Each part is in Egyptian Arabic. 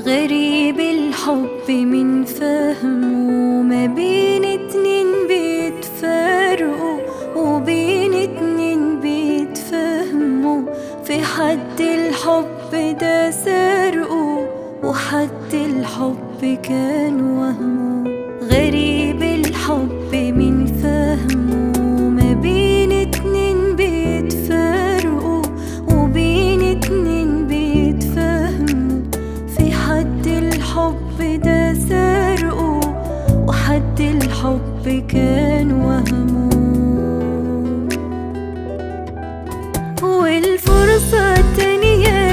غريب الحب من فهمه ما بين اتنين بيتفرقوا وبين اتنين بيتفهموا في حد الحب ده سرقه وحد الحب كان وهمه غريب الحب من فهمه ما بين اتنين بيتفرقوا وبين اتنين بيتفهموا في حد الحب ده سرقه وحد الحب كان وهمه والفرصة التانية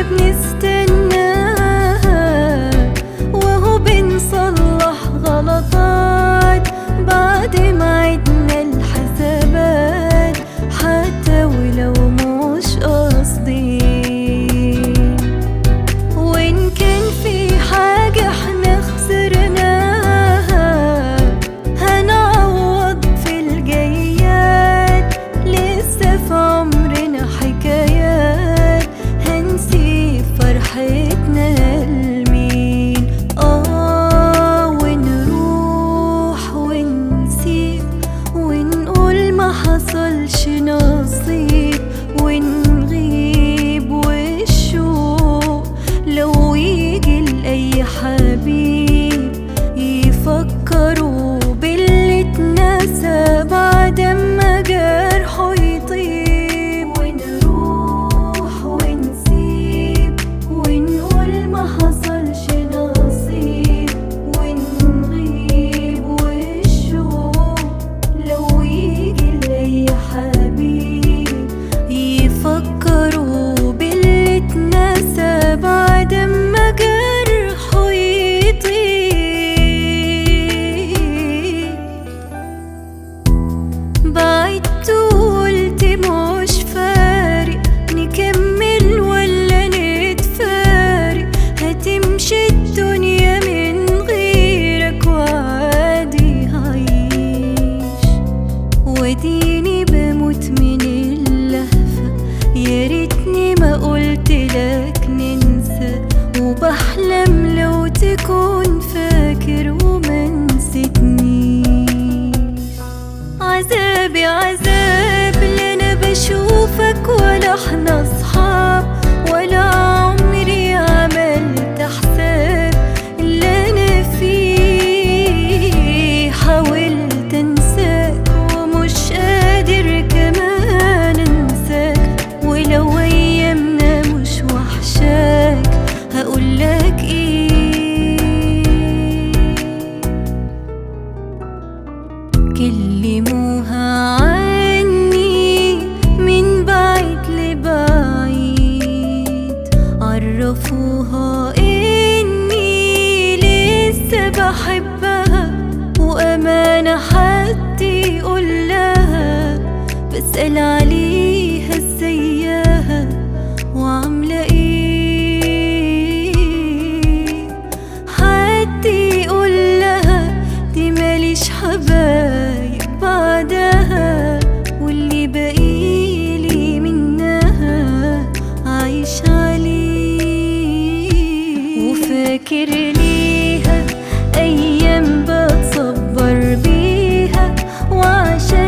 بنستناها وهو بنصلح غلطات بعد ما عدنا الحسابات حتى ولو مش قصدي وإن كان في حاجة احنا خسرناها هنعوض في الجايات لسه في عمرنا حكايات هنسيب فرحتنا لمين اه ونروح ونسيب ونقول ما حصلش نصيب ونغيب والشوق لو يجي لأي حبيب يفكروا باللي اتنسى بعد ما جرحه يطيب ونروح ونسيب ونقول ما حصلش نصيب ونغيب والشوق لو يجي لأي حبيب يفكروا باللي اتنسى بعد ما جرحه يطيب بعدت وقلت مش فارق نكمل ولا نتفارق هتمشي الدنيا من غيرك وعادي هعيش وديني بموت من اللهفة يا ريتني ما قلت لك ننسى وبحلم لو تكون فاكر وما نسيتنيش عذابي عذاب لا انا بشوفك ولا احنا اصحاب ولا عمري عملت حساب اللي انا فيه حاولت انساك ومش قادر كمان انساك ولو ايامنا مش وحشاك هقولك ايه كلموها عني من بعيد لبعيد عرفوها اني لسه بحبها وامانة حد يقول لها بسأل عليها ازيها وعاملة ايه حد يقول لها دي ماليش حبايب بعدها واللي بقيلي منها عايش عليه وفاكر ليها ايام بتصبر بيها وعشان